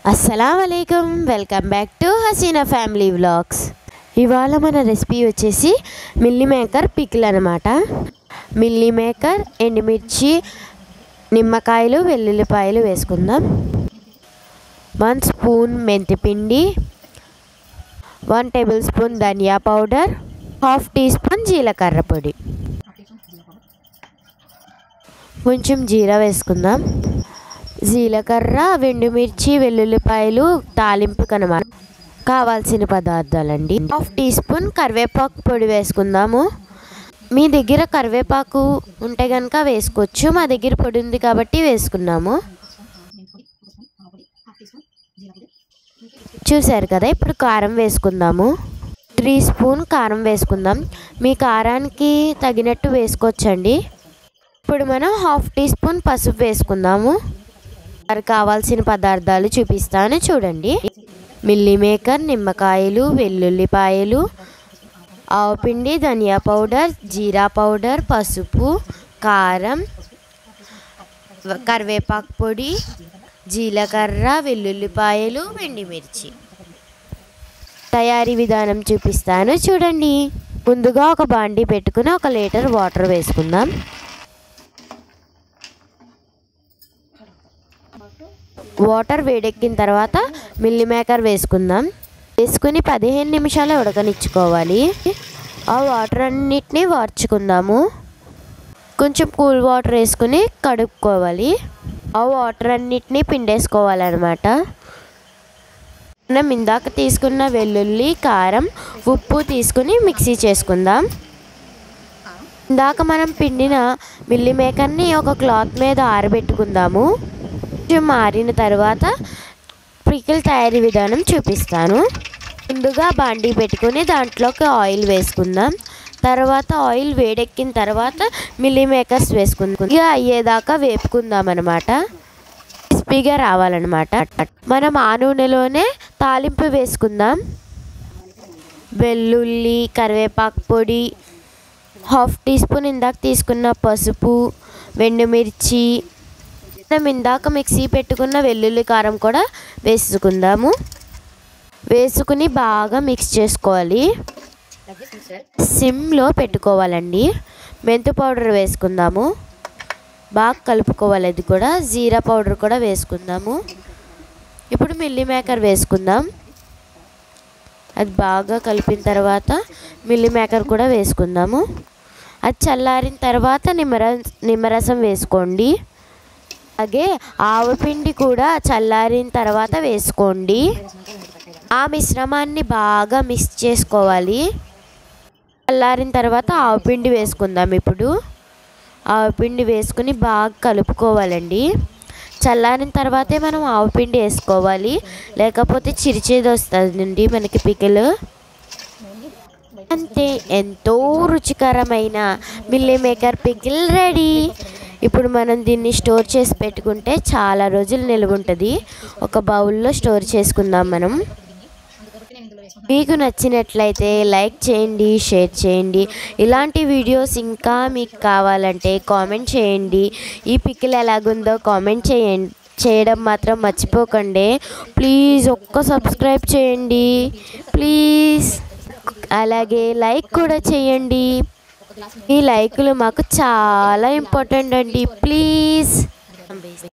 అస్సలం అయికం welcome back to Haseena family vlogs ఇవాళ మన రెసిపీ వచ్చేసి మిల్లీ మేకర్ పికిల్ అనమాట మిల్లీ మేకర్ ఎండుమిర్చి నిమ్మకాయలు వెల్లుల్లిపాయలు వేసుకుందాం వన్ స్పూన్ మెంతిపిండి వన్ టేబుల్ స్పూన్ ధనియా పౌడర్ హాఫ్ టీ స్పూన్ జీలకర్ర పొడి కొంచెం జీరా వేసుకుందాం జీలకర్ర వెండుమిర్చి వెల్లుల్లిపాయలు తాలింపుకి అనమాట కావాల్సిన పదార్థాలండి హాఫ్ టీ స్పూన్ కరివేపాకు పొడి వేసుకుందాము మీ దగ్గర కరివేపాకు ఉంటే కనుక వేసుకోవచ్చు మా దగ్గర పొడి ఉంది కాబట్టి వేసుకున్నాము చూసారు కదా ఇప్పుడు కారం వేసుకుందాము త్రీ స్పూన్ కారం వేసుకుందాం మీ కారానికి తగినట్టు వేసుకోవచ్చండి ఇప్పుడు మనం హాఫ్ టీ స్పూన్ పసుపు వేసుకుందాము మరి కావాల్సిన పదార్థాలు చూపిస్తాను చూడండి మిల్లీ మేకర్ నిమ్మకాయలు వెల్లుల్లిపాయలు ఆవుపిండి ధనియా పౌడర్ జీరా పౌడర్ పసుపు కారం కరివేపాకు పొడి జీలకర్ర వెల్లుల్లిపాయలు మిర్చి తయారీ విధానం చూపిస్తాను చూడండి ముందుగా ఒక బాండి పెట్టుకుని ఒక లీటర్ వాటర్ వేసుకుందాం వాటర్ వేడెక్కిన తర్వాత మిల్లీ మేకర్ వేసుకుందాం వేసుకుని పదిహేను నిమిషాలు ఉడకనిచ్చుకోవాలి ఆ వాటర్ అన్నిటినీ వార్చుకుందాము కొంచెం కూల్ వాటర్ వేసుకుని కడుక్కోవాలి ఆ వాటర్ అన్నిటినీ పిండేసుకోవాలన్నమాట మనం ఇందాక తీసుకున్న వెల్లుల్లి కారం ఉప్పు తీసుకుని మిక్సీ చేసుకుందాం ఇందాక మనం పిండిన మిల్లీ మేకర్ని ఒక క్లాత్ మీద ఆరబెట్టుకుందాము కొంచెం మారిన తర్వాత పికిల్ తయారీ విధానం చూపిస్తాను ముందుగా బాండీ పెట్టుకుని దాంట్లోకి ఆయిల్ వేసుకుందాం తర్వాత ఆయిల్ వేడెక్కిన తర్వాత మిల్లీ మేకర్స్ వేసుకుందాం ఇక అయ్యేదాకా వేపుకుందాం అనమాట క్రిస్పీగా రావాలన్నమాట మనం ఆ నూనెలోనే తాలింపు వేసుకుందాం వెల్లుల్లి కరివేపాకు పొడి హాఫ్ టీ స్పూన్ ఇందాక తీసుకున్న పసుపు వెండుమిర్చి మనం ఇందాక మిక్సీ పెట్టుకున్న వెల్లుల్లి కారం కూడా వేసుకుందాము వేసుకుని బాగా మిక్స్ చేసుకోవాలి సిమ్లో పెట్టుకోవాలండి మెంతు పౌడర్ వేసుకుందాము బాగా కలుపుకోవాలి అది కూడా జీరా పౌడర్ కూడా వేసుకుందాము ఇప్పుడు మిల్లీ మేకర్ వేసుకుందాం అది బాగా కలిపిన తర్వాత మిల్లీ మేకర్ కూడా వేసుకుందాము అది చల్లారిన తర్వాత నిమ్మర నిమ్మరసం వేసుకోండి అలాగే ఆవపిండి కూడా చల్లారిన తర్వాత వేసుకోండి ఆ మిశ్రమాన్ని బాగా మిక్స్ చేసుకోవాలి చల్లారిన తర్వాత ఆవపిండి వేసుకుందాం ఇప్పుడు ఆవపిండి వేసుకుని బాగా కలుపుకోవాలండి చల్లారిన తర్వాతే మనం ఆవపిండి వేసుకోవాలి లేకపోతే చిరిచేది వస్తుందండి మనకి పికిల్ అంతే ఎంతో రుచికరమైన మిల్లీ మేకర్ పికిల్ రెడీ ఇప్పుడు మనం దీన్ని స్టోర్ చేసి పెట్టుకుంటే చాలా రోజులు నిల్వ ఉంటుంది ఒక బౌల్లో స్టోర్ చేసుకుందాం మనం మీకు నచ్చినట్లయితే లైక్ చేయండి షేర్ చేయండి ఇలాంటి వీడియోస్ ఇంకా మీకు కావాలంటే కామెంట్ చేయండి ఈ పిక్కిల్ ఎలాగుందో కామెంట్ చేయండి చేయడం మాత్రం మర్చిపోకండి ప్లీజ్ ఒక్క సబ్స్క్రైబ్ చేయండి ప్లీజ్ అలాగే లైక్ కూడా చేయండి మీ లైకులు మాకు చాలా ఇంపార్టెంట్ అండి ప్లీజ్